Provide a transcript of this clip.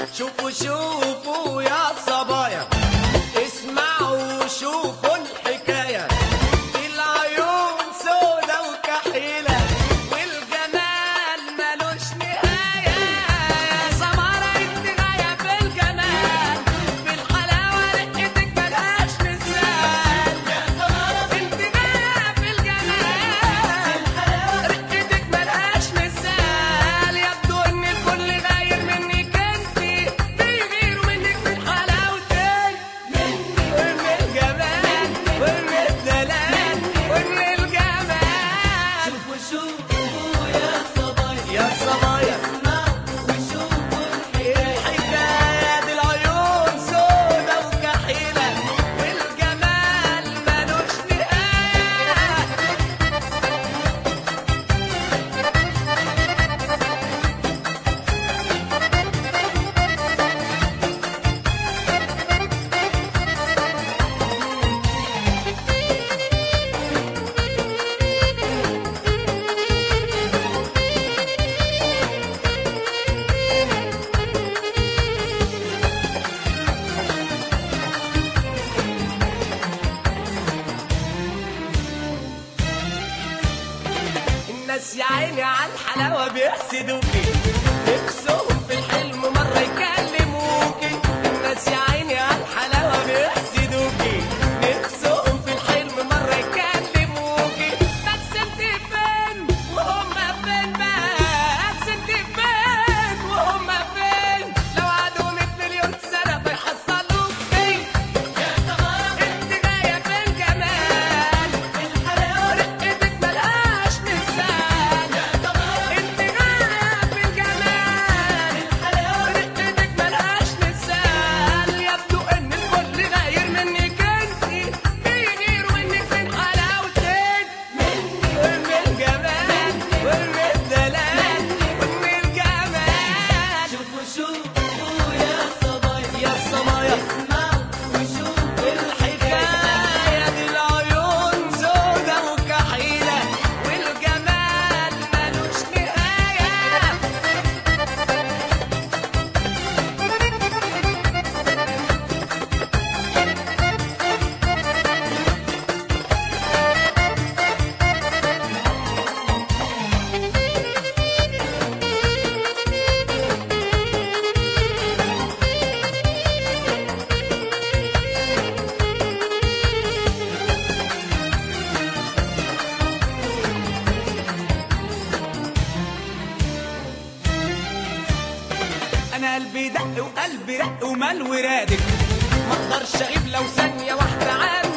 شوفوا شوفوا يا صبايا اسمعوا شوفوا الحكاية العيون سودا وكحيلة والجمال ملوش نهاية يا سمرة انت غاية في الجمال في الحلاوة رقتك ملهاش مثال يا سمرة انت غاية في الجمال رقتك ملهاش مثال يبدو ان الكل غاير منك انت بيغيروا منك من حلاوتك ومن الجمال ومن الدلال ومن الجمال شوفوا شوفوا يا صبايا يا صبايا وشوفوا الحكاية الحكاية دي العيون سودا وكحيلة والجمال ملوش نهاية الناس يا عيني على الحلاوة بيحسدوكي نفسهم في الحلم مرة يكلموكي الناس يا عيني على الحلاوة بيحسدوكي نفسهم في الحلم مرة يكلموكي بس انت فين وهم فين بس انت فين وهم فين لو قعدوا 100 مليون سنة بيحصلوك فين انت جاية في الجمال الحلاوة رقتك ملهاش مثال انت جاية في الجمال الحلاوة رقتك ملهاش مثال يبدو ان الكل غاير منك انت بيغيروا منك من حلاوتك ومن الجمال ومن الدلال ومن الجمال شوفوا شوفوا يا صبايا يا الصبايا اسمعوا وشوفوا الحكاية دي العيون سودا وكحيلة والجمال ملوش نهاية انا قلبي دق وقلبي رق ومال ورادك ما اقدرش اغيب لو ثانيه واحده عنك